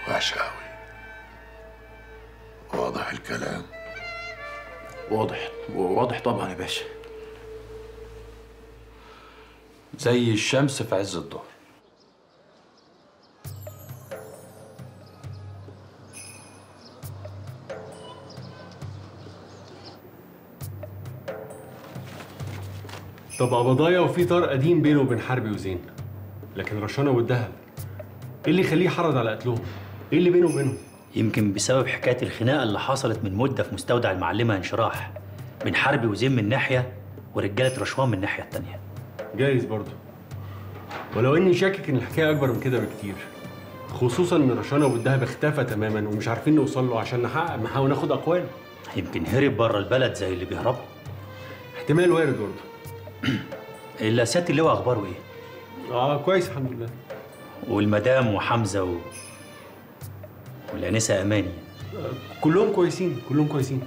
وحش قوي واضح الكلام واضح واضح طبعا يا باشا زي الشمس في عز الظهر طب قبضايا وفي طار قديم بينه وبين حربي وزين لكن رشانة والدهب ايه اللي يخليه يحرض على قتلهم؟ ايه اللي بينه وبينهم؟ يمكن بسبب حكايه الخناقه اللي حصلت من مده في مستودع المعلمه انشراح بين حربي وزين من ناحيه ورجاله رشوان من الناحيه التانيه جايز برضه ولو اني شاكك ان الحكايه اكبر من كده بكتير خصوصا ان رشانة والدهب اختفى تماما ومش عارفين نوصل له عشان نحقق نحاول ناخد اقواله يمكن هرب بره البلد زي اللي بيهربوا احتمال وارد برضه الا سياده اللواء اخباره ايه اه كويس الحمد لله والمدام وحمزه و... والانسه اماني كلهم كويسين كلهم كويسين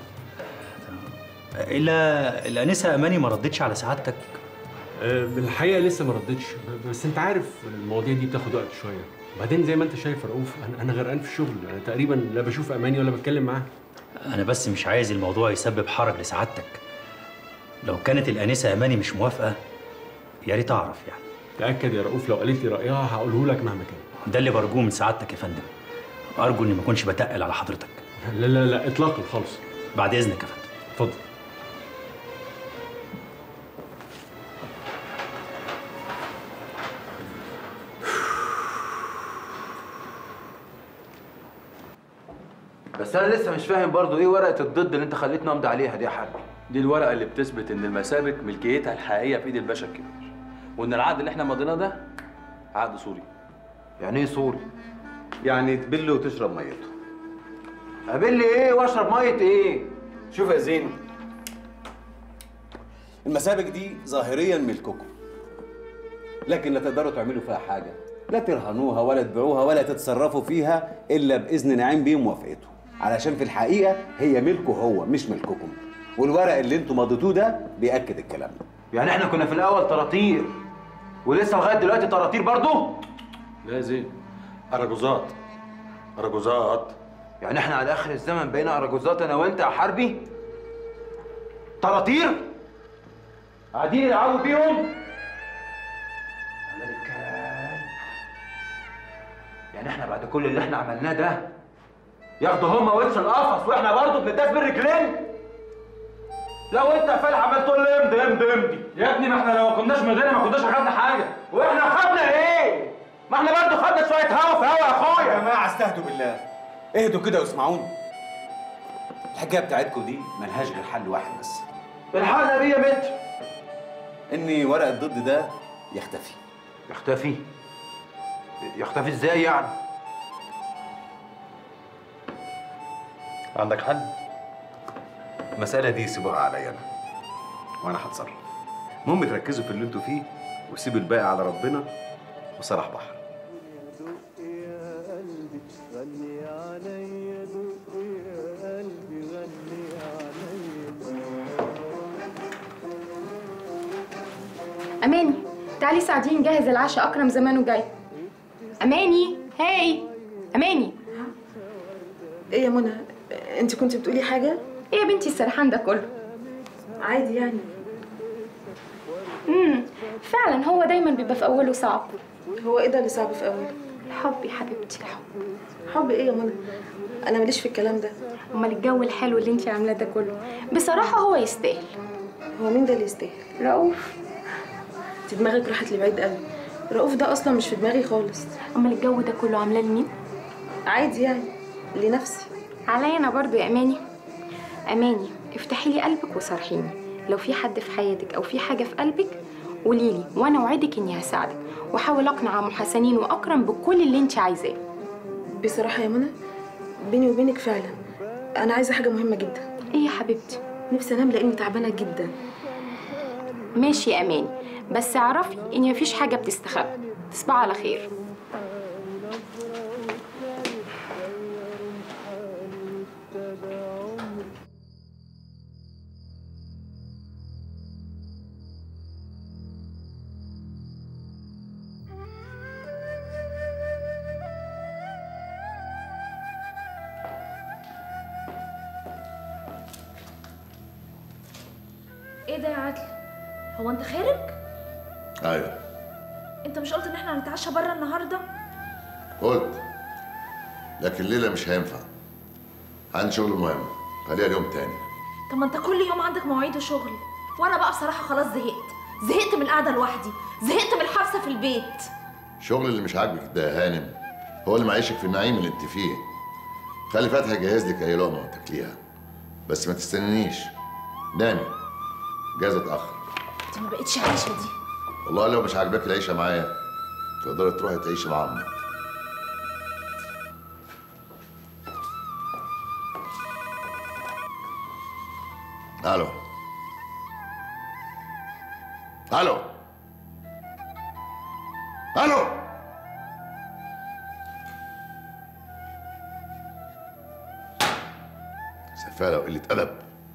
الا الانسه اماني ما ردتش على سعادتك آه، بالحقيقه لسه ما ردتش ب- بس انت عارف المواضيع دي بتاخد وقت شويه وبعدين زي ما انت شايف يا رؤوف انا انا غرقان في الشغل انا تقريبا لا بشوف اماني ولا بتكلم معاها انا بس مش عايز الموضوع يسبب حرج لسعادتك لو كانت الانسه اماني مش موافقه يا ريت اعرف يعني تاكد يا رؤوف لو قالت لي رايها هقوله لك مهما كان ده اللي برجوه من سعادتك يا فندم ارجو اني ما اكونش بتقل على حضرتك لا لا لا اطلاقا خالص بعد اذنك يا فندم اتفضل بس انا لسه مش فاهم برضو ايه ورقه الضد اللي انت خليتني امضي عليها دي يا حاج دي الورقه اللي بتثبت ان المسابك ملكيتها الحقيقيه في ايد الباشا الكبير وان العقد اللي احنا مضيناه ده عقد سوري يعني ايه سوري يعني تبل وتشرب ميته قابل لي ايه واشرب ميه ايه شوف يا زين المسابك دي ظاهريا ملككم لكن لا تقدروا تعملوا فيها حاجه لا ترهنوها ولا تبيعوها ولا تتصرفوا فيها الا باذن نعيم بيه موافقته علشان في الحقيقه هي ملكه هو مش ملككم والورق اللي انتوا مضيتوه ده بياكد الكلام ده يعني احنا كنا في الاول طراطير ولسه لغايه دلوقتي طراطير برضو لا يا زين اراجوزات اراجوزات يعني احنا على اخر الزمن بقينا اراجوزات انا وانت يا حربي طراطير قاعدين يلعبوا بيهم على الكلام يعني احنا بعد كل اللي احنا عملناه ده ياخدوا هما وش القفص واحنا برضه بنداس بالرجلين لو انت يا فالح عمال تقول لي امضي امضي امضي يا ابني ما احنا لو ما كناش مدينه ما كناش اخدنا حاجه واحنا خدنا ايه؟ ما احنا برضه خدنا شويه هوا في هوا يا اخويا يا جماعه استهدوا بالله اهدوا كده واسمعوني الحكايه بتاعتكم دي ملهاش غير حل واحد بس الحقنا بيه يا متر ان ورق الضد ده يختفي يختفي يختفي ازاي يعني؟ عندك حل المسألة دي سيبوها عليا أنا وأنا هتصرف المهم تركزوا في اللي انتوا فيه وسيبوا الباقي على ربنا وصلاح بحر اماني تعالي ساعديني نجهز العشاء اكرم زمانه جاي اماني هاي اماني ايه يا منى انت كنت بتقولي حاجه ايه يا بنتي السرحان ده كله عادي يعني امم فعلا هو دايما بيبقى في اوله صعب هو ايه ده اللي صعب في اوله الحب يا حبيبتي الحب حب ايه يا منى انا ماليش في الكلام ده امال الجو الحلو اللي انت عاملاه ده كله بصراحه هو يستاهل هو مين ده اللي يستاهل رؤوف انت دماغك راحت لبعيد قوي رؤوف ده اصلا مش في دماغي خالص امال الجو ده كله عاملاه لمين عادي يعني لنفسي عليا انا برضو يا اماني اماني افتحي لي قلبك وصارحيني لو في حد في حياتك او في حاجه في قلبك قولي لي وانا اوعدك اني هساعدك واحاول اقنع عم حسنين واكرم بكل اللي انت عايزاه بصراحه يا منى بيني وبينك فعلا انا عايزه حاجه مهمه جدا ايه يا حبيبتي نفسي انام لاني تعبانه جدا ماشي يا اماني بس اعرفي ان مفيش حاجه بتستخبى تصبحي على خير ايه ده يا عدل هو انت خارج ايوه انت مش قلت ان احنا هنتعشى بره النهارده قلت لكن الليله مش هينفع عندي شغل مهم خليها اليوم تاني طب ما انت كل يوم عندك مواعيد وشغل وانا بقى بصراحه خلاص زهقت زهقت من القعده لوحدي زهقت من الحبسه في البيت الشغل اللي مش عاجبك ده يا هانم هو اللي معيشك في النعيم اللي انت فيه خلي فتحي يجهز لك اي لقمه وتاكليها بس ما تستنينيش نامي جايز اتاخر دي ما بقتش عيشه دي والله لو مش عاجباك العيشه معايا تقدري تروحي تعيشي مع امك الو الو الو سفالة وقلة أدب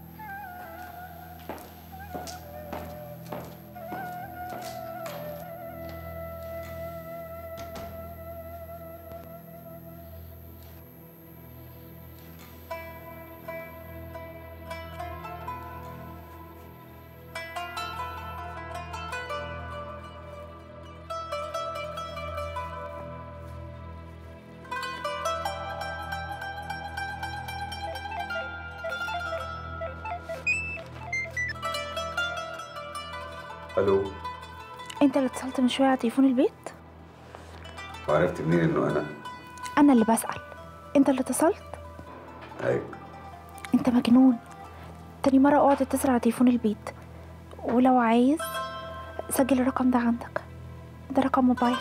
الو انت اللي اتصلت من شويه على تليفون البيت وعرفت منين انه انا انا اللي بسال انت اللي اتصلت ايوه انت مجنون تاني مره اقعد اتصل على تليفون البيت ولو عايز سجل الرقم ده عندك ده رقم موبايل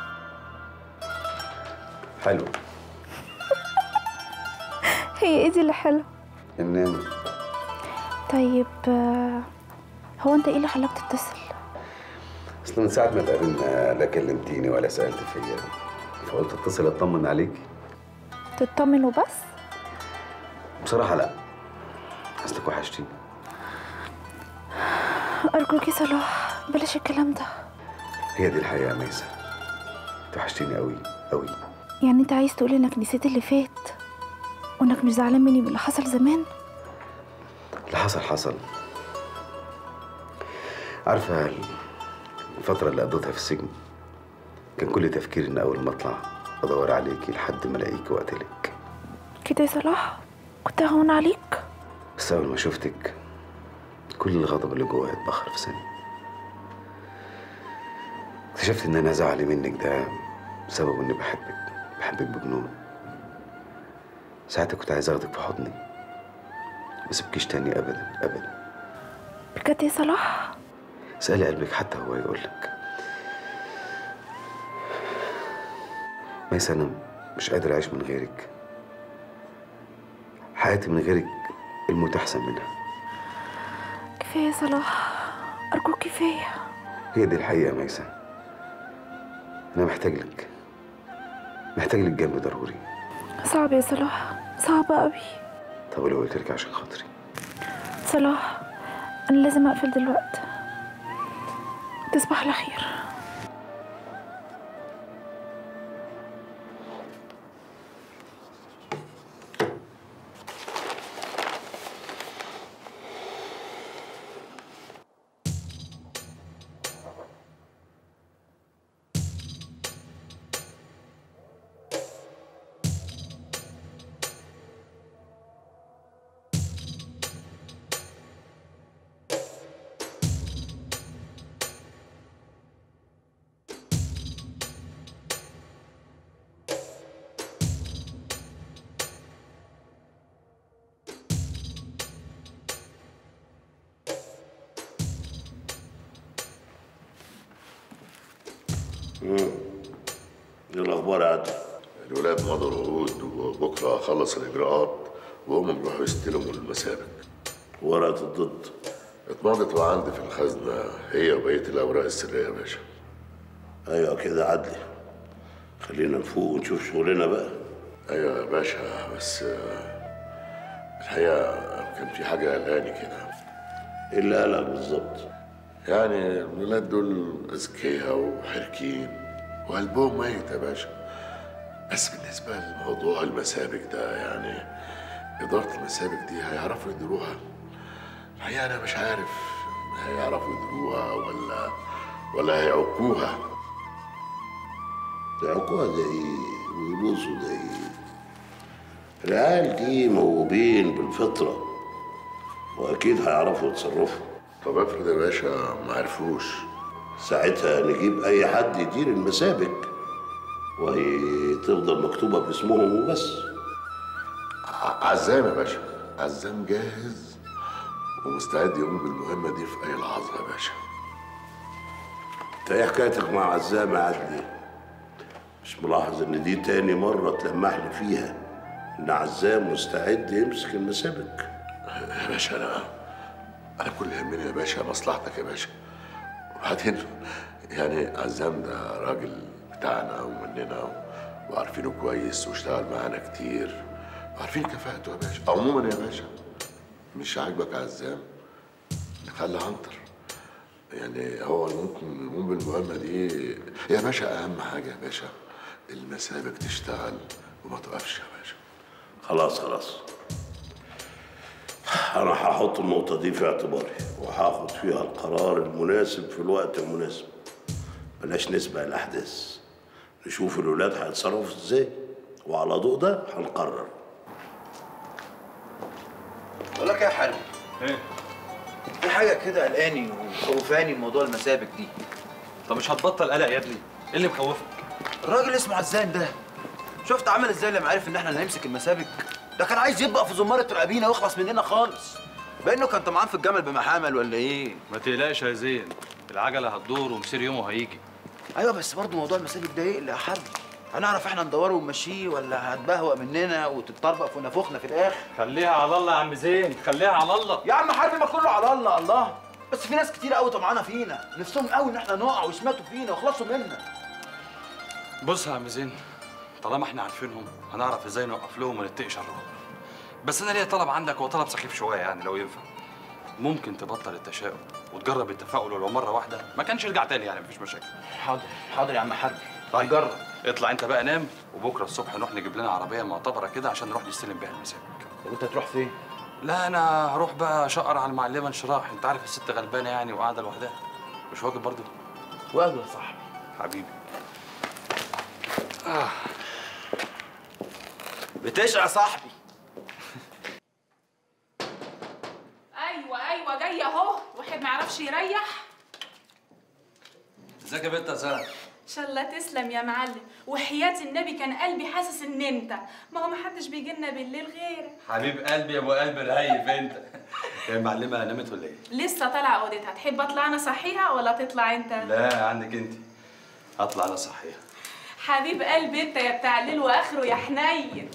حلو هي ايه دي اللي حلو ان طيب آه، هو انت ايه اللي خلاك تتصل اصل من ساعه ما اتقابلنا لا كلمتيني ولا سالت فيا فقلت اتصل اطمن عليكي تطمن وبس بصراحه لا اصلك وحشتيني ارجوك يا صلاح بلاش الكلام ده هي دي الحقيقه يا ميسة انت وحشتيني قوي قوي يعني انت عايز تقول انك نسيت اللي فات وانك مش زعلان مني من اللي حصل زمان اللي حصل حصل عارفة الفترة اللي قضيتها في السجن كان كل تفكيري إن أول ما أطلع أدور عليكي لحد ما ألاقيكي وأقتلك كده يا صلاح كنت هون عليك بس أول ما شفتك كل الغضب اللي جوايا اتبخر في ثانية اكتشفت إن أنا زعلي منك ده بسبب إني بحبك بحبك بجنون ساعتها كنت عايز أخدك في حضني ما سيبكيش تاني أبدا أبدا بجد يا صلاح اسألي قلبك حتى هو يقولك ميسة أنا مش قادر أعيش من غيرك حياتي من غيرك الموت أحسن منها كفايه يا صلاح ارجوك كفايه هي دي الحقيقة يا ميسة أنا محتاج لك محتاج لك جنبي ضروري صعب يا صلاح صعب قوي طب لو قلت لك عشان خاطري صلاح انا لازم اقفل دلوقتي تصبح على خير ايه الاخبار يا عادل الولاد مضوا العقود وبكره اخلص الاجراءات وهم بيروحوا يستلموا المسابق ورقه الضد اتمضت وعندي في الخزنه هي وبقيه الاوراق السريه يا باشا ايوه كده عدلي خلينا نفوق ونشوف شغلنا بقى ايوه يا باشا بس آه، الحقيقه كان في حاجه قلقاني كده ايه اللي قلقك بالظبط يعني الولاد دول اذكياء وحركين وقلبهم ميت يا باشا بس بالنسبه لموضوع المسابق ده يعني اداره المسابق دي هيعرفوا يديروها الحقيقه انا مش عارف هيعرفوا يدروها ولا ولا هيعكوها يعقوها ده ايه ويبوسوا ده ايه العيال دي موهوبين بالفطرة وأكيد هيعرفوا يتصرفوا طب افرض يا باشا ما عرفوش ساعتها نجيب أي حد يدير المسابك وهي تفضل مكتوبة باسمهم وبس ع- عزام يا باشا عزام جاهز ومستعد يقوم بالمهمة دي في أي لحظة يا باشا انت ايه حكايتك مع عزام يا عدلي؟ مش ملاحظ ان دي تاني مرة تلمح لي فيها ان عزام مستعد يمسك المسابك يا باشا أنا أنا كل اللي يهمني يا باشا مصلحتك يا باشا وبعدين يعني عزام ده راجل بتاعنا ومننا و- وعارفينه كويس واشتغل معانا كتير وعارفين كفاءته يا باشا عموما يا باشا مش عاجبك عزام خلي عنتر يعني هو اللي ممكن يقوم بالمهمة دي يا باشا أهم حاجة يا باشا المسابك تشتغل وما توقفش يا باشا خلاص خلاص انا هحط النقطة دي في اعتباري وهاخد فيها القرار المناسب في الوقت المناسب بلاش نسبق الاحداث نشوف الولاد هيتصرفوا ازاي وعلى ضوء ده هنقرر بقول لك إيه يا حلو ايه في حاجه كده قلقاني وخوفاني من موضوع المسابك دي طب مش هتبطل قلق يا ابني ايه اللي مخوفك الراجل اسمه عزام ده شفت عمل ازاي لما عرف ان احنا اللي هنمسك المسابك ده كان عايز يبقى في زمارة رقابينا ويخلص مننا خالص بانه كان طمعان في الجمل بمحامل ولا ايه ما تقلقش يا زين العجله هتدور ومسير يومه هيجي ايوه بس برضه موضوع المسابك ده يقلق يا حاج هنعرف احنا ندوره ونمشيه ولا هتبهوأ مننا وتتطربق في نافوخنا في الاخر خليها على الله يا عم زين خليها على الله يا عم حربي ما كله على الله الله بس في ناس كتير قوي طمعانه فينا نفسهم قوي ان احنا نقع ويشمتوا فينا ويخلصوا منا بص يا عم زين طالما احنا عارفينهم هنعرف ازاي نوقف لهم ونتقي شرهم بس انا ليا طلب عندك هو طلب سخيف شويه يعني لو ينفع ممكن تبطل التشاؤم وتجرب التفاؤل ولو مره واحده ما كانش يرجع تاني يعني مفيش مشاكل حاضر حاضر يا عم حربي طيب جرب اطلع انت بقى نام وبكره الصبح نروح نجيب لنا عربيه معتبره كده عشان نروح نستلم بيها المسابق طب انت هتروح فين؟ لا انا هروح بقى اشقر على المعلمه انشراح انت عارف الست غلبانه يعني وقاعده لوحدها مش واجب برضه واجب يا صاحبي حبيبي آه. بتشقى يا صاحبي ايوه ايوه جايه اهو واحد ما يعرفش يريح ازيك يا بنت يا ساره ان شاء الله تسلم يا معلم وحياة النبي كان قلبي حاسس ان انت ما هو ما حدش بيجي لنا بالليل غيرك حبيب قلبي يا ابو قلب رهيف انت يا المعلمه نامت ولا ايه لسه طالعه اوضتها تحب اطلع انا صحيها ولا تطلع انت لا عندك انت اطلع انا صحيح حبيب قلبي انت يا بتاع الليل واخره يا حنين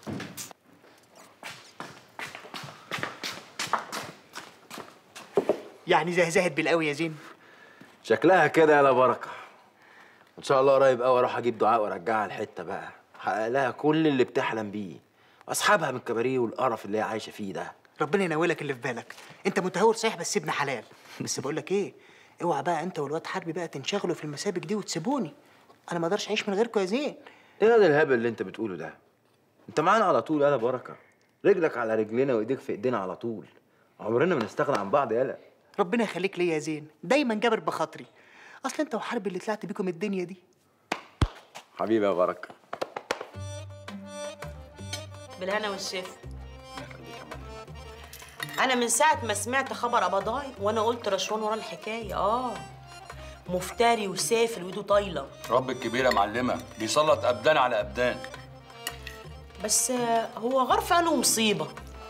يعني زهزهت بالقوي يا زين شكلها كده يا لا بركه ان شاء الله قريب قوي اروح اجيب دعاء وارجعها الحته بقى حقق لها كل اللي بتحلم بيه واصحابها من الكباريه والقرف اللي هي عايشه فيه ده ربنا ينولك اللي في بالك انت متهور صحيح بس ابن حلال بس بقول لك ايه اوعى بقى انت والواد حربي بقى تنشغلوا في المسابق دي وتسيبوني انا ما اقدرش اعيش من غيركم يا زين ايه ده الهبل اللي انت بتقوله ده انت معانا على طول يالا بركه رجلك على رجلنا وايديك في ايدينا على طول عمرنا ما نستغنى عن بعض يالا ربنا يخليك ليا يا زين دايما جابر بخاطري اصل انت وحربي اللي طلعت بيكم الدنيا دي حبيبي يا بركه بالهنا والشفا انا من ساعه ما سمعت خبر قبضاي وانا قلت رشوان ورا الحكايه اه مفتري وسافل وايده طايله رب الكبيره معلمه بيسلط ابدان على ابدان بس آه، هو غرف انه مصيبه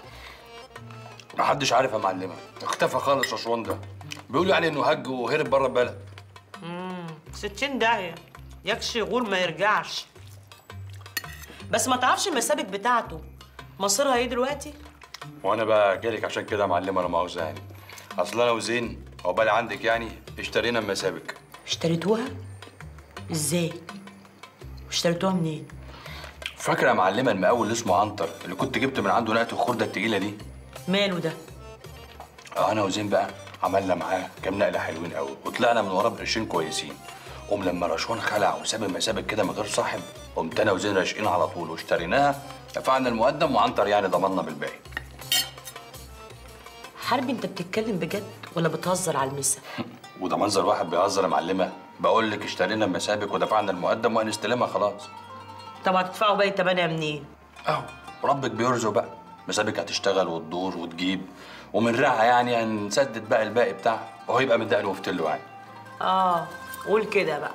محدش عارف يا معلمه اختفى خالص رشوان ده بيقولوا يعني انه هج وهرب بره البلد امم ستين داهيه يكشي غول ما يرجعش بس ما تعرفش المسابق بتاعته مصيرها ايه دلوقتي وانا بقى جالك عشان كده يا معلمه لا مؤاخذه يعني اصل انا وزين عقبال عندك يعني اشترينا المسابق اشتريتوها ازاي اشتريتوها منين فاكره يا معلمه المقاول اللي اسمه عنتر اللي كنت جبت من عنده نقطه الخرده التقيله دي ماله ده اه انا وزين بقى عملنا معاه كام نقله حلوين قوي وطلعنا من وراه بقرشين كويسين قوم لما رشوان خلع وساب المسابق كده من غير صاحب قمت انا وزين راشقين على طول واشتريناها دفعنا المقدم وعنتر يعني ضمننا بالباقي حربي انت بتتكلم بجد ولا بتهزر على المسا وده منظر واحد بيهزر يا معلمه بقول لك اشترينا المسابك ودفعنا المقدم وهنستلمها خلاص طب هتدفعوا باقي تمانية منين اهو وربك بيرزق بقى مسابك هتشتغل وتدور وتجيب ومن رعا يعني هنسدد بقى الباقي بتاعها وهو يبقى متدقل وفتله يعني اه قول كده بقى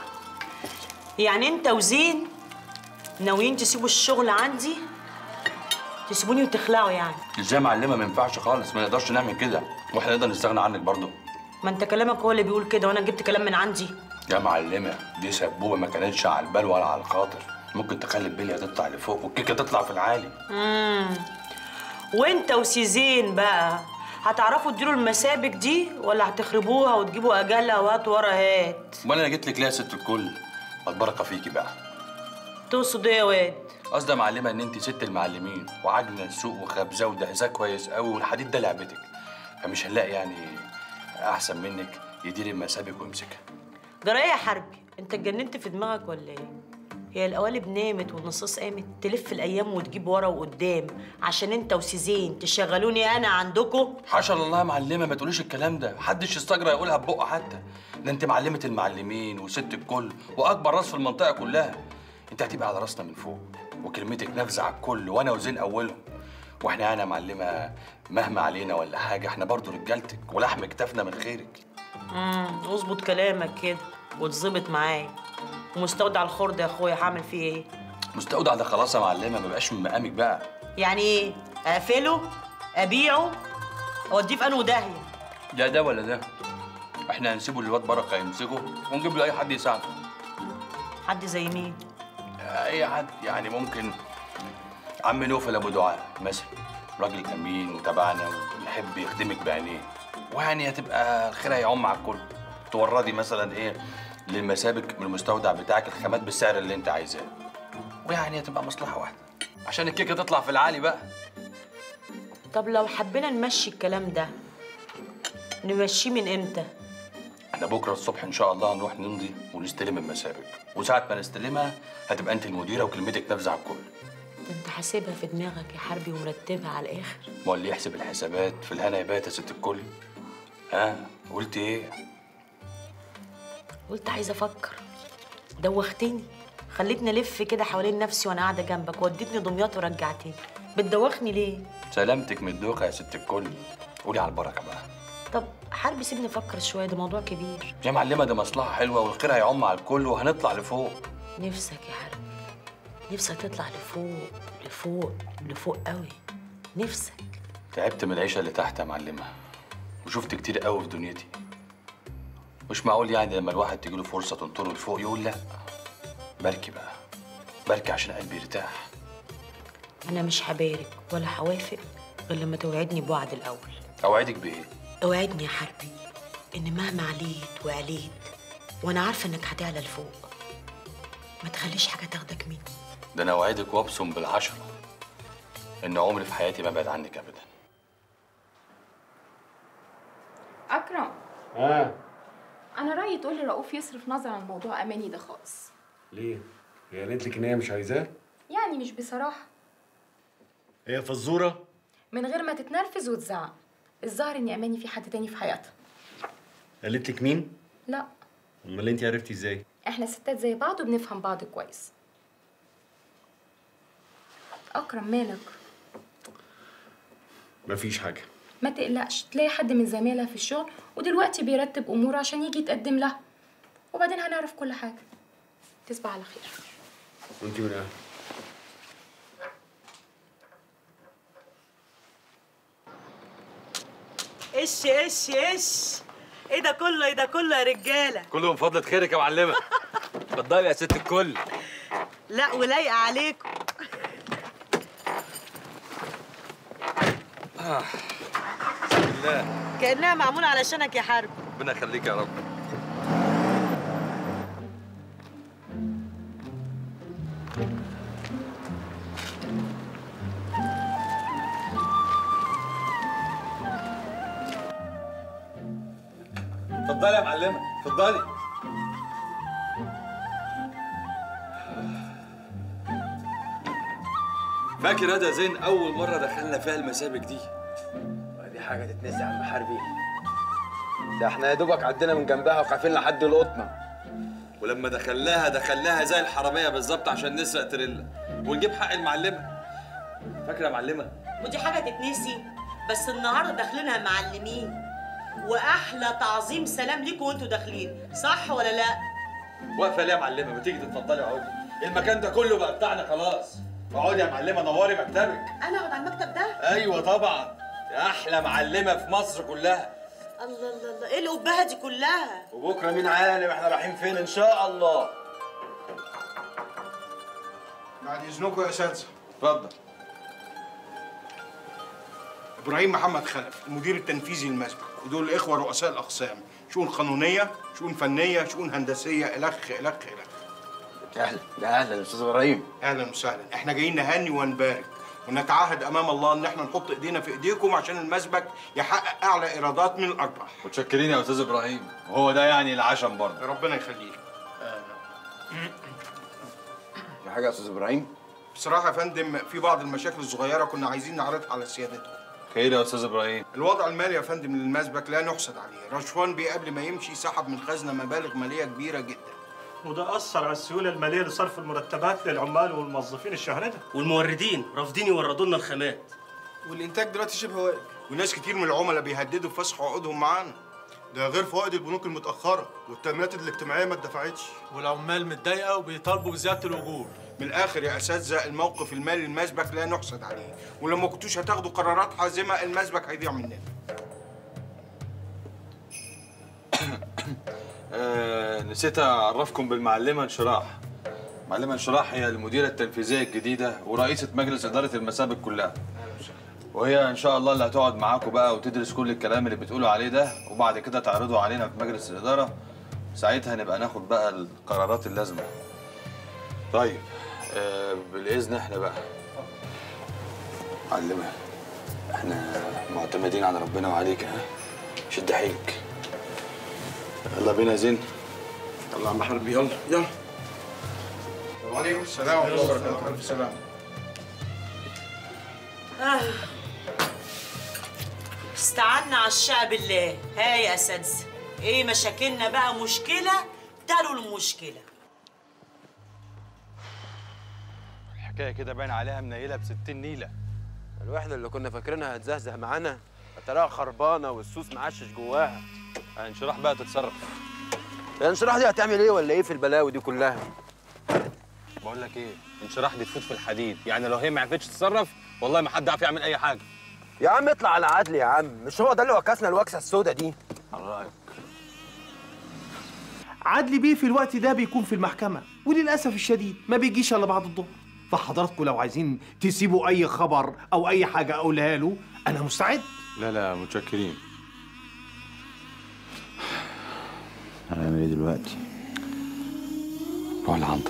يعني انت وزين ناويين تسيبوا الشغل عندي تسيبوني وتخلعوا يعني ازاي يا معلمه ما ينفعش خالص ما نقدرش نعمل كده واحنا نقدر نستغنى عنك برضه ما انت كلامك هو اللي بيقول كده وانا جبت كلام من عندي يا معلمه دي سبوبه ما كانتش على البال ولا على الخاطر ممكن تخلي البليه تطلع لفوق والكيكه تطلع في العالي امم وانت وسيزين بقى هتعرفوا تديروا المسابك دي ولا هتخربوها وتجيبوا اجالها وهات ورا هات وانا انا جيت لك ليه يا ست الكل البركه فيكي بقى تقصد ايه يا واد قصدي يا معلمه ان انت ست المعلمين وعجنه السوق وخبزه ودهزاه كويس قوي والحديد ده لعبتك فمش هنلاقي يعني احسن منك يدير المسابك ويمسكها جرايه يا حربي انت اتجننت في دماغك ولا ايه هي القوالب نامت والنصاص قامت تلف الايام وتجيب ورا وقدام عشان انت وسيزين تشغلوني انا عندكم حاشا الله يا معلمه ما تقوليش الكلام ده محدش يستجرى يقولها ببقه حتى ده انت معلمه المعلمين وست الكل واكبر راس في المنطقه كلها انت هتبقى على راسنا من فوق وكلمتك نافذه على الكل وانا وزين اولهم واحنا يعني يا معلمه مهما علينا ولا حاجه احنا برضو رجالتك ولحم كتافنا من خيرك امم اظبط كلامك كده وتظبط معايا ومستودع الخرد يا اخويا هعمل فيه ايه مستودع ده خلاص يا معلمه ما بقاش من مقامك بقى يعني ايه اقفله ابيعه اوديه في انه داهيه لا ده ولا ده احنا هنسيبه للواد بركه يمسكه ونجيب له اي حد يساعده حد زي مين اي حد يعني ممكن عم نوفل ابو دعاء مثلا راجل امين وتبعنا ويحب يخدمك بعينيه ويعني هتبقى الخير هيعم على الكل توردي مثلا ايه للمسابك من المستودع بتاعك الخامات بالسعر اللي انت عايزاه ويعني هتبقى مصلحه واحده عشان الكيكه تطلع في العالي بقى طب لو حبينا نمشي الكلام ده نمشيه من امتى احنا بكره الصبح ان شاء الله هنروح نمضي ونستلم المسابك وساعه ما نستلمها هتبقى انت المديره وكلمتك نافذه على الكل انت حاسبها في دماغك يا حربي ومرتبها على الاخر ما هو اللي يحسب الحسابات في الهنا يبات يا ست الكل ها قلت ايه قلت عايزه افكر دوختني خليتني الف كده حوالين نفسي وانا قاعده جنبك وديتني دمياط ورجعتني بتدوخني ليه سلامتك من الدوخه يا ست الكل قولي على البركه بقى طب حربي سيبني افكر شويه ده موضوع كبير يا معلمه دي مصلحه حلوه والخير هيعم على الكل وهنطلع لفوق نفسك يا حربي نفسك تطلع لفوق لفوق لفوق قوي نفسك تعبت من العيشه اللي تحت يا معلمه وشفت كتير قوي في دنيتي مش معقول يعني لما الواحد تجيله فرصه تنطره لفوق يقول لا بركي بقى بركي عشان قلبي يرتاح انا مش هبارك ولا هوافق غير لما توعدني بوعد الاول اوعدك بايه اوعدني يا حربي ان مهما عليت وعليت وانا عارفه انك هتعلى لفوق ما تخليش حاجه تاخدك مني ده انا اوعدك وابصم بالعشره ان عمري في حياتي ما ابعد عنك ابدا اكرم اه انا رايي تقول لرؤوف يصرف نظر عن موضوع اماني ده خالص ليه؟ هي قالت لك ان هي مش عايزاه؟ يعني مش بصراحه هي فزوره؟ من غير ما تتنرفز وتزعق الظاهر ان اماني في حد تاني في حياتها قالت لك مين؟ لا امال انت عرفتي ازاي؟ احنا ستات زي بعض وبنفهم بعض كويس اكرم مالك مفيش حاجه ما تقلقش تلاقي حد من زمايلها في الشغل ودلوقتي بيرتب اموره عشان يجي يتقدم لها وبعدين هنعرف كل حاجه تصبح على خير وانت من اهل ايش ايش ايش ايه ده كله ايه ده كله يا رجاله كله من فضلة خيرك يا معلمه اتفضلي يا ست الكل لا ولايقه عليكم آه. بسم الله كانها معموله علشانك يا حرب ربنا يخليك يا رب اتفضلي يا معلمه اتفضلي فاكر هذا زين اول مره دخلنا فيها المسابك دي دي حاجه تتنسي يا عم حربي ده احنا يا دوبك عدينا من جنبها وخافين لحد القطنه ولما دخلناها دخلناها زي الحراميه بالظبط عشان نسرق تريلا ونجيب حق المعلمه فاكره يا معلمه ودي حاجه تتنسي بس النهارده داخلينها معلمين واحلى تعظيم سلام ليكم وانتوا داخلين صح ولا لا واقفه ليه يا معلمه ما تيجي تتفضلي اقعدي المكان ده كله بقى بتاعنا خلاص اقعدي يا معلمه نوري مكتبك انا اقعد على المكتب ده ايوه طبعا يا احلى معلمه في مصر كلها الله الله الله ايه القبهه دي كلها وبكره مين عالم احنا رايحين فين ان شاء الله بعد اذنكم يا اساتذه اتفضل ابراهيم محمد خلف المدير التنفيذي للمسبح ودول الاخوه رؤساء الاقسام شؤون قانونيه شؤون فنيه شؤون هندسيه الخ الخ الخ اهلا يا اهلا يا استاذ ابراهيم اهلا وسهلا احنا جايين نهني ونبارك ونتعهد امام الله ان احنا نحط ايدينا في ايديكم عشان المسبك يحقق اعلى ايرادات من الارباح متشكرين يا استاذ ابراهيم وهو ده يعني العشم برضه ربنا يخليك في حاجه يا استاذ ابراهيم بصراحه يا فندم في بعض المشاكل الصغيره كنا عايزين نعرضها على سيادتكم خير يا استاذ ابراهيم الوضع المالي يا فندم للمسبك لا نحسد عليه رشوان بيه قبل ما يمشي سحب من الخزنه مبالغ ماليه كبيره جدا وده أثر على السيولة المالية لصرف المرتبات للعمال والموظفين الشهر ده والموردين رافضين يوردوا لنا الخامات والانتاج دلوقتي شبه واقف وناس كتير من العملاء بيهددوا بفسخ عقودهم معانا ده غير فوائد البنوك المتأخرة والتأمينات الاجتماعية ما اتدفعتش والعمال متضايقه وبيطالبوا بزياده الاجور من الاخر يا اساتذه الموقف المالي المسبك لا نحسد عليه ولو ما كنتوش هتاخدوا قرارات حازمه المسبك هيضيع مننا آه نسيت اعرفكم بالمعلمه انشراح معلمه انشراح هي المديره التنفيذيه الجديده ورئيسه مجلس اداره المسابق كلها وهي ان شاء الله اللي هتقعد معاكم بقى وتدرس كل الكلام اللي بتقولوا عليه ده وبعد كده تعرضه علينا في مجلس الاداره ساعتها نبقى ناخد بقى القرارات اللازمه طيب آه بالاذن احنا بقى معلمه احنا معتمدين على ربنا وعليك ها شد حيلك يلا بينا يا زين يلا يا عم حربي يلا يلا وعليكم السلام ورحمه الله وبركاته الف سلام آه. استعنا على الشعب بالله ها يا اساتذه ايه مشاكلنا بقى مشكله تلو المشكله الحكايه كده باين عليها منيله ب 60 نيله الوحده اللي كنا فاكرينها هتزهزه معانا هتلاقيها خربانه والسوس معشش جواها انشراح بقى تتصرف الانشراح دي هتعمل ايه ولا ايه في البلاوي دي كلها بقول لك ايه انشراح دي تفوت في الحديد يعني لو هي ما عرفتش تتصرف والله ما حد عارف يعمل اي حاجه يا عم اطلع على عدل يا عم مش هو ده اللي وكسنا الوكسه السوداء دي على رايك عدلي بيه في الوقت ده بيكون في المحكمة وللأسف الشديد ما بيجيش إلا بعد الظهر فحضراتكم لو عايزين تسيبوا أي خبر أو أي حاجة أقولها له أنا مستعد لا لا متشكرين هنعمل ايه دلوقتي روح لعنتر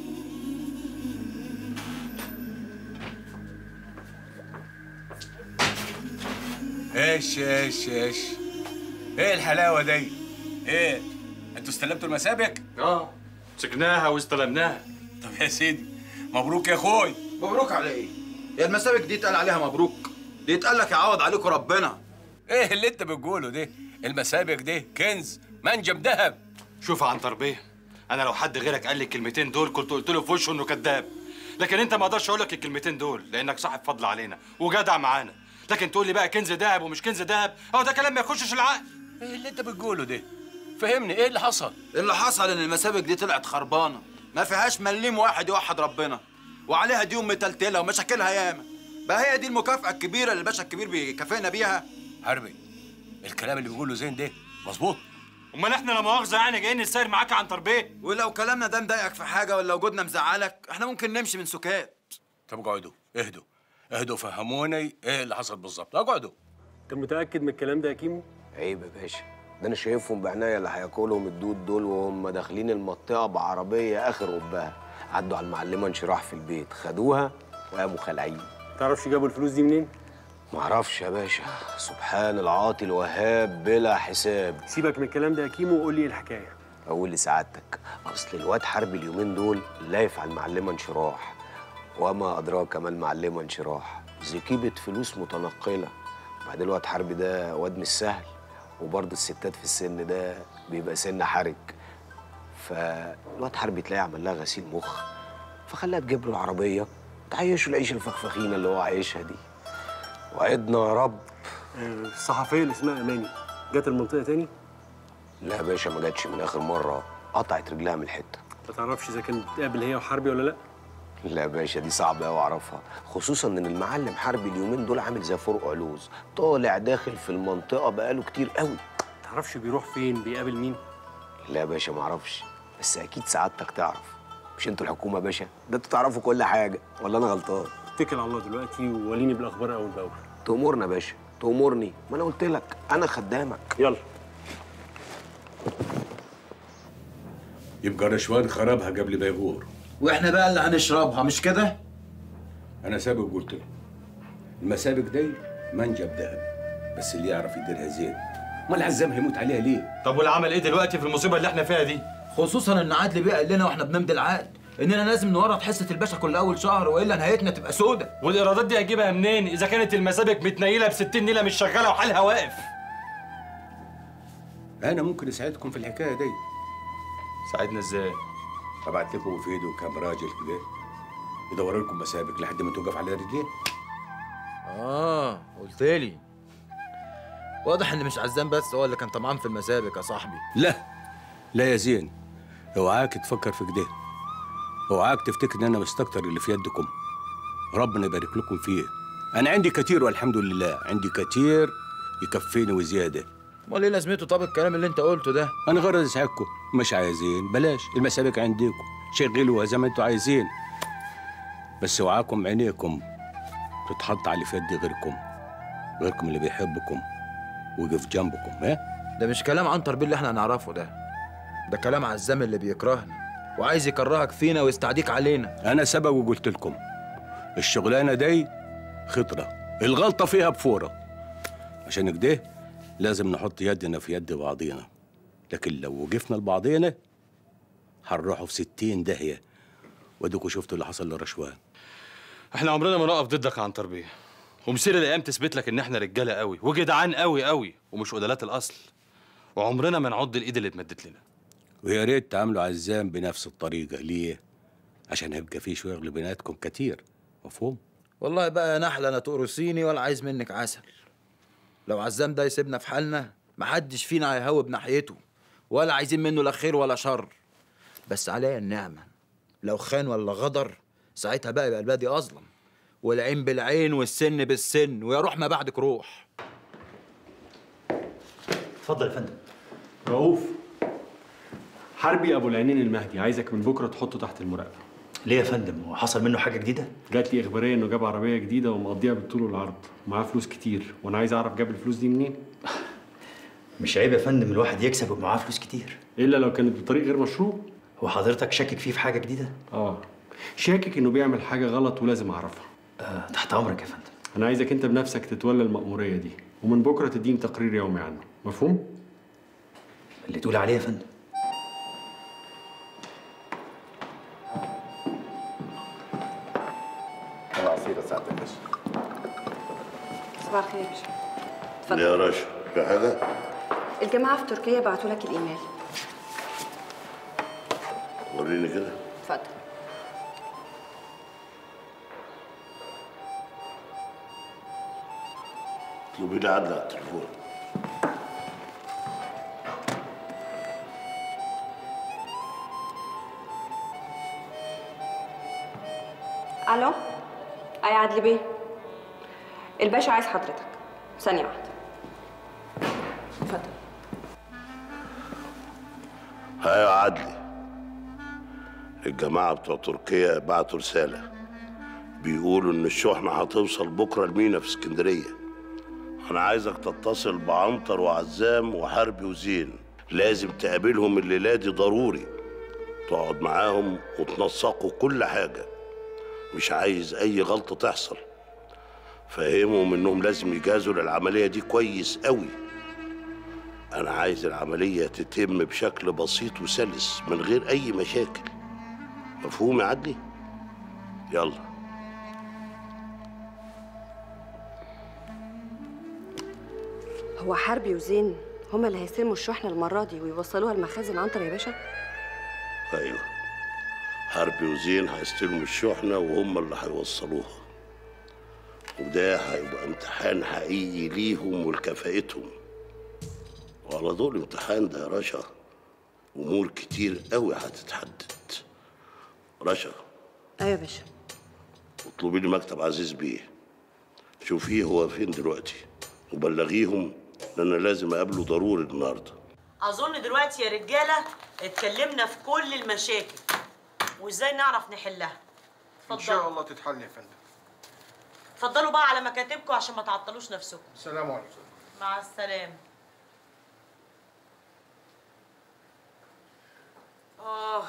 ايش ايش ايش ايه الحلاوه دي ايه انتوا استلمتوا المسابق اه مسكناها واستلمناها طب يا سيدي مبروك يا اخوي مبروك على ايه هي المسابق دي اتقال عليها مبروك دي اتقال لك يعوض عليكم ربنا ايه اللي انت بتقوله ده المسابق دي كنز منجم ذهب شوف يا عنتر بيه انا لو حد غيرك قال لي الكلمتين دول كنت قلت له في وشه انه كذاب لكن انت ما اقدرش اقول لك الكلمتين دول لانك صاحب فضل علينا وجدع معانا لكن تقول لي بقى كنز ذهب ومش كنز ذهب هو ده كلام ما يخشش العقل ايه اللي انت بتقوله ده فهمني ايه اللي حصل اللي حصل ان المسابق دي طلعت خربانه ما فيهاش مليم واحد يوحد ربنا وعليها ديون متلتله ومشاكلها ياما بقى هي دي المكافاه الكبيره اللي الباشا الكبير بيكافئنا بيها حربي الكلام اللي بيقوله زين ده مظبوط امال احنا لا مؤاخذه يعني جايين نسير معاك يا عنتر بيه ولو كلامنا ده مضايقك في حاجه ولا وجودنا مزعلك احنا ممكن نمشي من سكات طب اقعدوا اهدوا اهدوا فهموني ايه اللي حصل بالظبط اقعدوا انت متاكد من الكلام ده يا كيمو عيب يا باشا ده انا شايفهم بعناية اللي هياكلهم الدود دول وهم داخلين المنطقه بعربيه اخر ربها عدوا على المعلمه انشراح في البيت خدوها وقاموا خالعين تعرفش جابوا الفلوس دي منين معرفش يا باشا سبحان العاطي الوهاب بلا حساب سيبك من الكلام ده يا كيمو وقول لي ايه الحكايه اقول لسعادتك اصل الواد حرب اليومين دول لايف على المعلمه انشراح وما ادراك ما المعلمه انشراح زكيبه فلوس متنقله بعدين الواد حربي ده واد مش سهل وبرضه الستات في السن ده بيبقى سن حرج فالواد حربي تلاقيه عمل لها غسيل مخ فخلاها تجيب له العربيه تعيشه العيش الفخفخينه اللي هو عايشها دي وعدنا يا رب الصحفيه اللي اسمها اماني جت المنطقه تاني لا يا باشا ما جاتش من اخر مره قطعت رجلها من الحته ما تعرفش اذا كانت بتقابل هي وحربي ولا لا لا يا باشا دي صعبة أوي أعرفها خصوصا إن المعلم حربي اليومين دول عامل زي فرق علوز طالع داخل في المنطقة بقاله كتير قوي تعرفش بيروح فين بيقابل مين لا يا باشا معرفش بس أكيد سعادتك تعرف مش انتوا الحكومة يا باشا ده انتوا تعرفوا كل حاجة ولا أنا غلطان اتكل على الله دلوقتي ووليني بالأخبار أول بأول تأمرنا يا باشا تأمرني ما أنا قلت لك أنا خدامك يلا يبقى رشوان خربها قبل ما يغور واحنا بقى اللي هنشربها مش كده؟ انا سابق قلت له المسابق دي منجب ذهب بس اللي يعرف يديرها زين ما العزام هيموت عليها ليه؟ طب والعمل ايه دلوقتي في المصيبه اللي احنا فيها دي خصوصا ان عدلي بيه قال لنا واحنا بنمضي العقد اننا لازم نورط حصه الباشا كل اول شهر والا نهايتنا تبقى سودة والايرادات دي هتجيبها منين اذا كانت المسابق متنيله ب 60 نيله مش شغاله وحالها واقف انا ممكن اساعدكم في الحكايه دي ساعدنا ازاي؟ ابعت لكم في ايده كام راجل كده يدوروا لكم مسابق لحد ما توقف على رجلين اه قلت لي واضح ان مش عزام بس هو اللي كان طمعان في المسابق يا صاحبي لا لا يا زين اوعاك تفكر في كده اوعاك تفتكر ان انا مستكتر اللي في يدكم ربنا يبارك لكم فيه انا عندي كتير والحمد لله عندي كتير يكفيني وزياده امال ايه لازمته طب الكلام اللي انت قلته ده انا غرض اساعدكم مش عايزين بلاش المسابق عندكم شغلوها زي ما انتوا عايزين بس اوعاكم عينيكم تتحط على اللي في يد غيركم غيركم اللي بيحبكم ويقف جنبكم ها ده مش كلام عنتر بيه اللي احنا نعرفه ده ده كلام عزام اللي بيكرهنا وعايز يكرهك فينا ويستعديك علينا انا سبق وقلت لكم الشغلانه دي خطره الغلطه فيها بفوره عشان كده لازم نحط يدنا في يد بعضينا لكن لو وقفنا لبعضينا هنروحوا في ستين داهيه واديكوا شفتوا اللي حصل لرشوان احنا عمرنا ما نقف ضدك عن تربيه ومسير الايام تثبت لك ان احنا رجاله قوي وجدعان قوي قوي ومش قدلات الاصل وعمرنا ما نعض الايد اللي اتمدت لنا ويا ريت تعاملوا عزام بنفس الطريقه ليه عشان هيبقى في شغل بيناتكم كتير مفهوم والله بقى يا نحلة انا تقرصيني ولا عايز منك عسل لو عزام ده يسيبنا في حالنا محدش فينا هيهوب ناحيته ولا عايزين منه لا خير ولا شر بس عليا النعمة لو خان ولا غدر ساعتها بقى يبقى البادي أظلم والعين بالعين والسن بالسن ويا روح ما بعدك روح اتفضل يا فندم رؤوف حربي ابو العينين المهدي عايزك من بكره تحطه تحت المراقبه ليه يا فندم وحصل منه حاجه جديده جات لي اخباريه انه جاب عربيه جديده ومقضيها بالطول والعرض ومعاه فلوس كتير وانا عايز اعرف جاب الفلوس دي منين مش عيب يا فندم الواحد يكسب ومعاه فلوس كتير الا لو كانت بطريق غير مشروع هو حضرتك شاكك فيه في حاجه جديده اه شاكك انه بيعمل حاجه غلط ولازم اعرفها آه تحت امرك يا فندم انا عايزك انت بنفسك تتولى المأمورية دي ومن بكره تديني تقرير يومي عنه مفهوم اللي تقول عليه يا فندم الله عصير ساعة الباشا صباح الخير اتفضل يا رشا في حاجة؟ الجماعة في تركيا بعتوا لك الإيميل وريني كده اتفضل اطلبي لي عدل على التليفون ألو أي عدلي بيه الباشا عايز حضرتك ثانية واحدة اتفضل ها يا عدلي الجماعة بتوع تركيا بعتوا رسالة بيقولوا إن الشحنة هتوصل بكرة المينا في اسكندرية أنا عايزك تتصل بعنتر وعزام وحربي وزين لازم تقابلهم الليلة دي ضروري تقعد معاهم وتنسقوا كل حاجة مش عايز أي غلطة تحصل فهمهم إنهم لازم يجهزوا للعملية دي كويس قوي أنا عايز العملية تتم بشكل بسيط وسلس من غير أي مشاكل مفهوم يا عدلي؟ يلا هو حربي وزين هما اللي هيستلموا الشحنة المرة دي ويوصلوها المخازن عنتر يا باشا ايوه حربي وزين هيستلموا الشحنة وهم اللي هيوصلوها وده هيبقى امتحان حقيقي ليهم ولكفاءتهم وعلى ضوء الامتحان ده يا رشا امور كتير قوي هتتحدد رشا ايوه يا باشا اطلبي لي مكتب عزيز بيه شوفيه هو فين دلوقتي وبلغيهم ان انا لازم اقابله ضروري النهارده اظن دلوقتي يا رجاله اتكلمنا في كل المشاكل وازاي نعرف نحلها ان شاء الله تتحل يا فندم اتفضلوا بقى على مكاتبكم عشان ما تعطلوش نفسكم السلام عليكم مع السلامه اه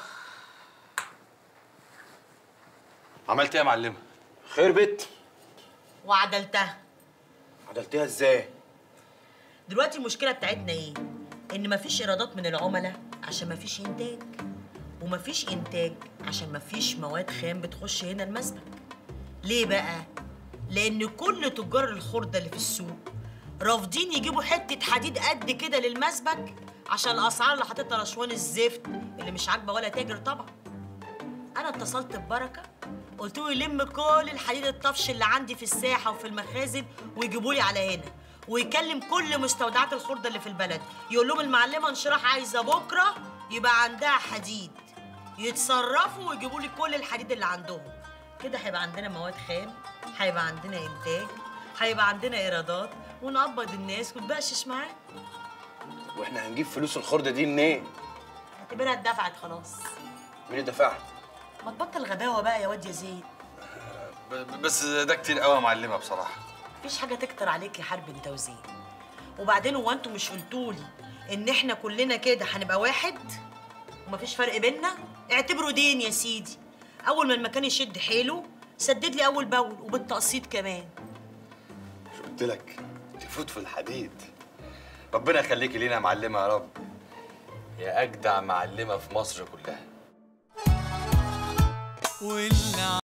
عملت ايه يا معلمه خربت وعدلتها عدلتيها ازاي دلوقتي المشكله بتاعتنا ايه ان مفيش ايرادات من العملاء عشان مفيش انتاج ومفيش انتاج عشان مفيش مواد خام بتخش هنا المسبك ليه بقى لان كل تجار الخردة اللي في السوق رافضين يجيبوا حته حديد قد كده للمسبك عشان الاسعار اللي حاططها رشوان الزفت اللي مش عاجبه ولا تاجر طبعا انا اتصلت ببركه قلت له يلم كل الحديد الطفش اللي عندي في الساحه وفي المخازن ويجيبوا لي على هنا ويكلم كل مستودعات الخردة اللي في البلد يقول لهم المعلمه انشراح عايزه بكره يبقى عندها حديد يتصرفوا ويجيبوا لي كل الحديد اللي عندهم كده هيبقى عندنا مواد خام هيبقى عندنا انتاج هيبقى عندنا ايرادات ونقبض الناس ونبقشش معاهم واحنا هنجيب فلوس الخردة دي منين اعتبرها اتدفعت خلاص مين اللي دفعها ما تبطل غباوه بقى يا واد يا زيد ب- ب- بس ده كتير قوي يا معلمه بصراحه مفيش حاجه تكتر عليك يا حرب انت وزين وبعدين هو انتوا مش قلتولي ان احنا كلنا كده هنبقى واحد ومفيش فرق بينا اعتبره دين يا سيدي اول ما المكان يشد حيله سدد لي اول باول وبالتقسيط كمان مش قلت لك تفوت في الحديد ربنا يخليكي لينا يا معلمه يا رب يا اجدع معلمه في مصر كلها واللي